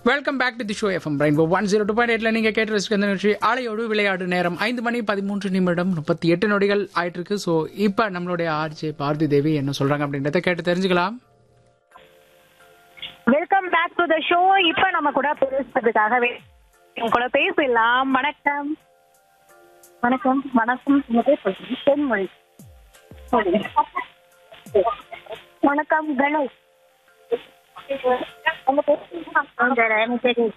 Welcome back to the show FM rainbow one zero two point எயிட்ல நீங்க கேட்டு ரசிக்கிற இந்த நிகழ்ச்சி ஆலையோடு விளையாடு நேரம் ஐந்து மணி பதிமூன்று நிமிடம் முப்பத்தி எட்டு நொடிகள் ஆயிட்டு இருக்கு ஸோ இப்போ நம்மளுடைய ஆர்ஜே பாரதி தேவி என்ன சொல்றாங்க அப்படின்றத கேட்டு தெரிஞ்சுக்கலாம் welcome back to the show இப்ப நம்ம கூட பேசுறதுக்காகவே உங்க கூட பேசலாம் வணக்கம் வணக்கம் வணக்கம் உங்க பேர் சொல்லுங்க தென்மொழி வணக்கம் கணேஷ் உங்க பேர் சொல்லுங்க. எனக்கு தெரியும்.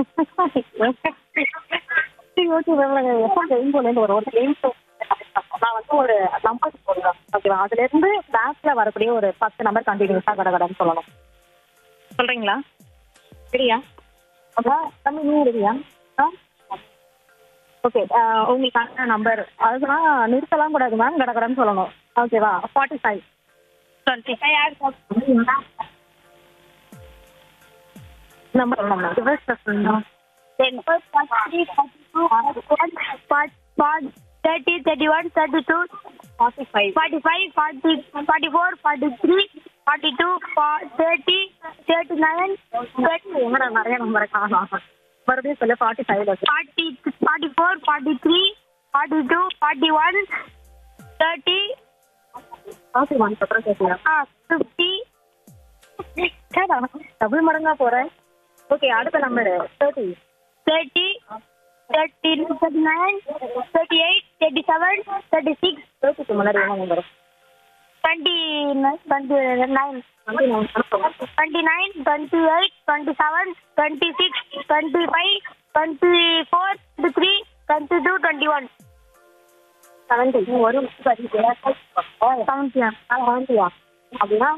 சரி, okay, வெறும் எப்போ ரெயின்போல இருந்து ஒரு ஒரு கேம் ஷோ நான் வந்து ஒரு நம்பர் சொல்றேன் ஓகேவா அதுல இருந்து பேங்க்ல வரக்கூடிய ஒரு பத்து நம்பர் கண்டினியூஸா கடகடன்னு சொல்லணும் சொல்றீங்களா சரியா அதான் தம்பி நீ ரெடியா ஓகே உங்களுக்கான நம்பர் அதுதான் நிறுத்தலாம் கூடாது மேம் கடகடன்னு சொல்லணும் ஓகேவா forty five twenty five number சொல்லணும் ரிவர்ஸ் சொல்லணும் thirty thirty one thirty two forty five forty five forty forty four forty three forty two thirty thirty nine thirty எங்கடா நிறைய நம்பரை காணும் மறுபடியும் சொல்ல forty five forty forty four forty three forty two forty one thirty forty one அப்புறம் கேட்கலாம் ஆ fifty double மடங்கா போறேன் ஓகே அடுத்த number thirty thirty thirty thirty nine thirty eight thirty seven thirty six தேர்ட்டிக்கு முன்னாடி என்ன number twenty twenty nine twenty nine twenty eight twenty seven twenty six twenty five twenty four twenty three twenty two twenty one seventy ஒரு செவன்டியா செவன்டியா அப்படின்னா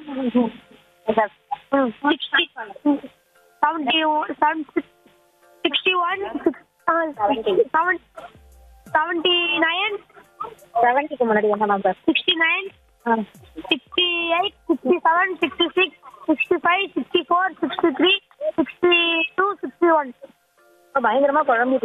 sixty seventy seven sixty one seven seventy nine செவன்டிக்கு முன்னாடி என்ன number sixty nine sixty eight sixty seven sixty six sixty five sixty four sixty three sixty two sixty one பயங்கரமா குழம்பி